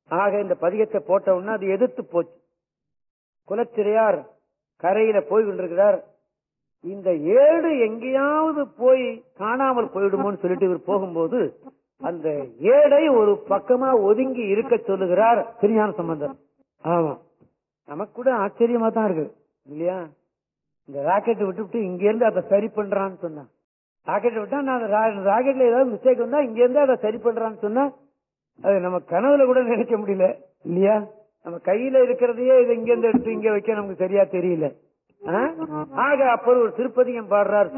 ஆக இந்த பதிகத்தை போட்ட உடனே அது எதிர்த்து போச்சு குலச்சிறையார் கரையில போய் கொண்டிருக்கிறார் இந்த ஏடு எங்கேயாவது போய் காணாமல் போயிடுமோன்னு சொல்லிட்டு இவர் போகும்போது அந்த ஏடை ஒரு பக்கமா ஒதுங்கி இருக்க சொல்லுகிறார் திருஞான சம்பந்தர் ஆமா நமக்கு கூட ஆச்சரியமா தான் இருக்கு இல்லையா இந்த ராக்கெட் விட்டு விட்டு இங்க இருந்து அதை சரி பண்றான்னு சொன்னா ராக்கெட் விட்டா நான் ராக்கெட்ல ஏதாவது மிஸ்டேக் வந்தா இங்க இருந்து அதை சரி பண்றான்னு சொன்னா அது நம்ம கனவுல கூட நினைக்க முடியல இல்லையா நம்ம கையில இருக்கிறதையே இது இங்க இருந்து எடுத்து இங்க வைக்க நமக்கு சரியா தெரியல ஆ? ஆக அப்போ ஒரு திருப்பதிகம் பாடுறார்